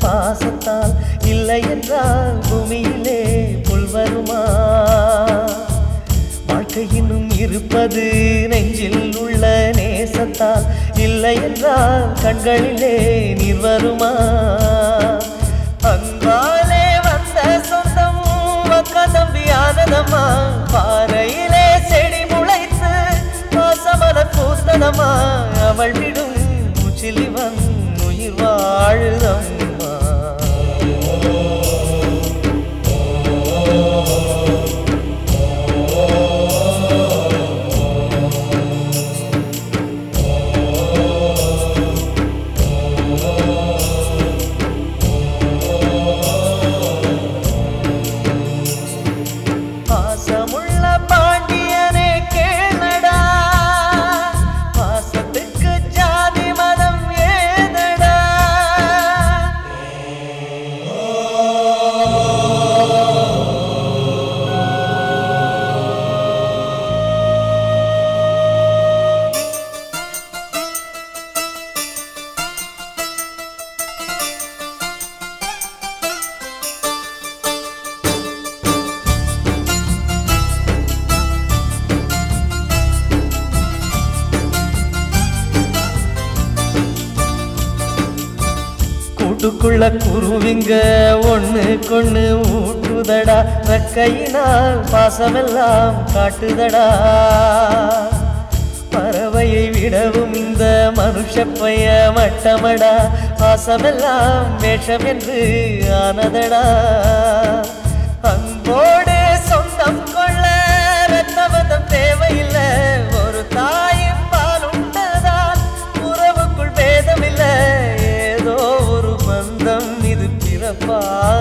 பாசத்தால் இல்லை என்றால் பூமியிலே புல் வருமா வாழ்க்கை இன்னும் இருப்பது நெஞ்சில் உள்ள நேசத்தால் இல்லை என்றால் கண்களிலே நீர் வருமா அன்பாலே வந்த சொந்தம் அக்கா தம்பியானதம்மா பாறையிலே செடி முளைத்து பாசமலர் பூத்ததம்மா அவள் விடும் முச்சிலிவன் உயிர் வாழுதம்மா பாசமுள்ள பாண்டியனே கேளடா பாசத்துக்கு ஜாதி மதம் ஏதடா கூட்டுக்குள்ள குருவிங்க ஒண்ணு கொண்ணு ஊட்டுதடா ரெக்கையினால் பாசமெல்லாம் காட்டுதடா பறவையை விடவும் இந்த மனுஷ பைய மட்டமடா பாசமெல்லாம் வேஷம் என்று ஆனதடா அன்போடு சொந்தம் கொள்ள ரத்தவதம் தேவையில்லை ஒரு தாயின் பால் உண்டதால் உறவுக்குள் பேதமில்லை ஏதோ ஒரு பந்தம் இது பிறப்பா